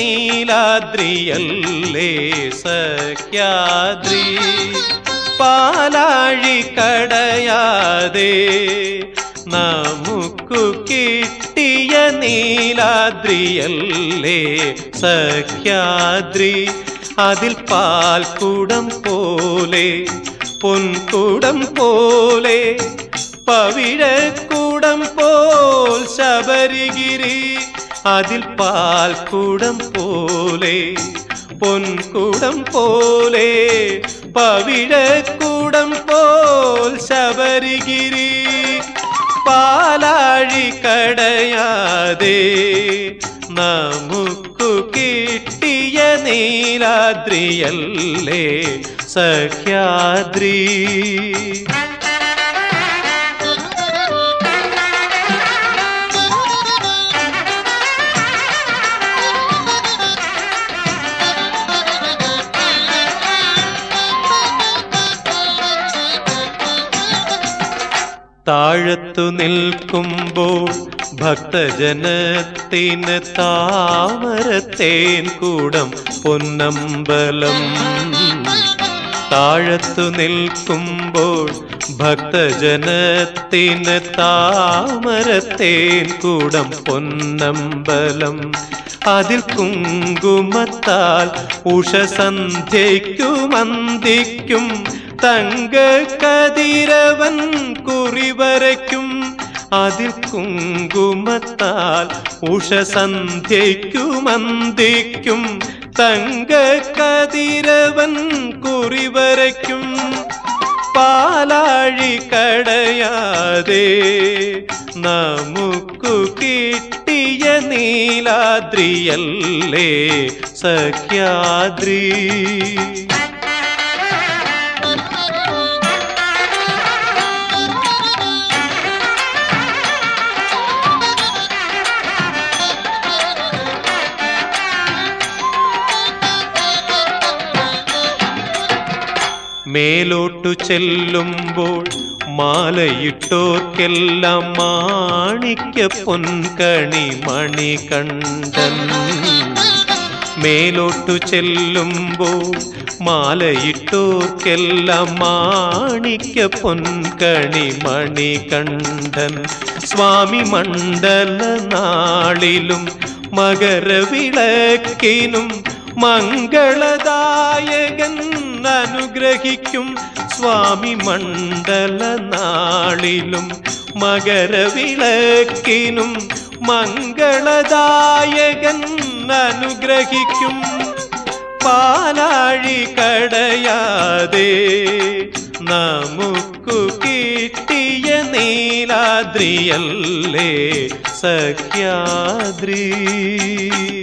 നീലാദ്രിയല്ലേ സഖ്യാദ്രി പാലാഴി കടയാതെ നമുക്കു കിട്ടിയ നീലാദ്രിയല്ലേ സഖ്യാദ്രി അതിൽ പാൽക്കുടം പോലെ പൊൻകുടം പോലെ പവിഴക്കുടം പോൽ ശബരിഗിരി അതിൽ പാൽക്കുടം പോലെ പൊൻകുടം പോലെ പവിഴക്കുടം പോൽ ശബരിഗിരി പാലാഴി കടയാതെ നമുക്കു കിട്ടിയ നീലാദ്രിയല്ലേ സഖ്യാദ്രി താഴത്തു നിൽക്കുമ്പോൾ ഭക്തജനത്തിന് താമരത്തേൻ കൂടം പൊന്നമ്പലം താഴത്തു നിൽക്കുമ്പോൾ ഭക്തജനത്തിന് താമരത്തേൻ കൂടം പൊന്നമ്പലം അതിൽ കുങ്കുമത്താൽ ഉഷസന്ധ്യയ്ക്കുമന്തിക്കും തങ്ക കതിരവൻ കുറിവരയ്ക്കും അതിൽ കുങ്കുമത്താൽ ഉഷസന്ധ്യയ്ക്കുമന്തിക്കും തങ്ക കതിരവൻ കുറിവരയ്ക്കും പാലാഴി കടയാതെ നമുക്കു കിട്ടിയ നീലാദ്രിയല്ലേ സഖ്യാദ്രി മേലോട്ടു ചെല്ലുമ്പോൾ മാലയിട്ടോർക്കെല്ലാം മാണിക്യ പൊൻകണി മണികണ്ഠൻ മേലോട്ടു ചെല്ലുമ്പോൾ മാലയിട്ടോർക്കെല്ലാം മാണിക്യ പൊൻകണി മണികണ്ഠൻ സ്വാമി മണ്ഡല നാളിലും മകരവിളക്കിനും മംഗളദായകൻ അനുഗ്രഹിക്കും സ്വാമി മണ്ഡല നാളിലും മകരവിളക്കിനും മംഗളദായകൻ അനുഗ്രഹിക്കും പാലാഴി കടയാതെ നമുക്കു കിട്ടിയ നീലാദ്രിയല്ലേ സഖ്യാദ്രി